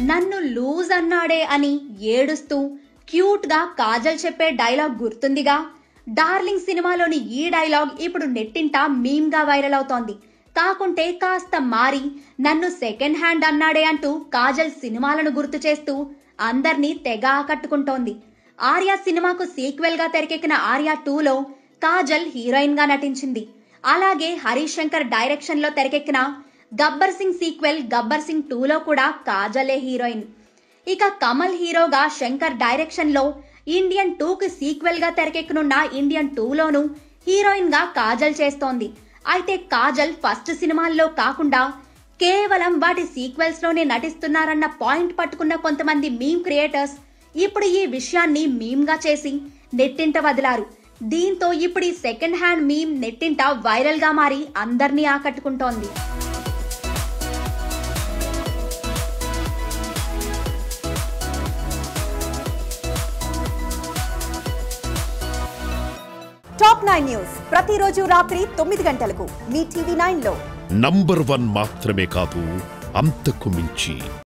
నన్ను లూజ్ అన్నాడే అని ఏడుస్తూ క్యూట్ గా కాజల్ చెప్పే డైలాగ్ గుర్తుందిగా డార్లింగ్ సినిమాలోని ఈ డైలాగ్ ఇప్పుడు నెట్టింట మీమ్ గా వైరల్ అవుతోంది కాకుంటే కాస్త మారి నన్ను సెకండ్ హ్యాండ్ అన్నాడే అంటూ కాజల్ సినిమాలను గుర్తు చేస్తూ అందర్నీ తెగ ఆకట్టుకుంటోంది ఆర్య సినిమాకు సీక్వెల్ గా తెరకెక్కిన ఆర్య టూలో కాజల్ హీరోయిన్ గా నటించింది అలాగే హరీష్ శంకర్ డైరెక్షన్ లో తెరకెక్కిన గబ్బర్ సింగ్ సీక్వెల్ గబ్బర్ సింగ్ టూలో కూడా కాజలే హీరోయిన్ ఇక కమల్ హీరోగా శంకర్ డైరెక్షన్ లో ఇండియన్ టూ కి సీక్వెల్ గా తెరకెక్కనున్న ఇండియన్ టూలోను హీరోయిన్ గా కాజల్ చేస్తోంది అయితే కాజల్ ఫస్ట్ సినిమాల్లో కాకుండా కేవలం వాటి సీక్వెల్స్ లోనే నటిస్తున్నారన్న పాయింట్ పట్టుకున్న కొంతమంది మీమ్ క్రియేటర్స్ ఇప్పుడు ఈ విషయాన్ని మీమ్ గా చేసి నెట్టింట వదిలారు దీంతో ఇప్పుడు ఈ సెకండ్ హ్యాండ్ మీమ్ నెట్టింట వైరల్ గా మారి అందర్నీ ఆకట్టుకుంటోంది టాప్ నైన్ న్యూస్ ప్రతిరోజు రాత్రి తొమ్మిది గంటలకు మీ టీవీ నైన్ లో నంబర్ వన్ మాత్రమే కాదు అంతకు మించి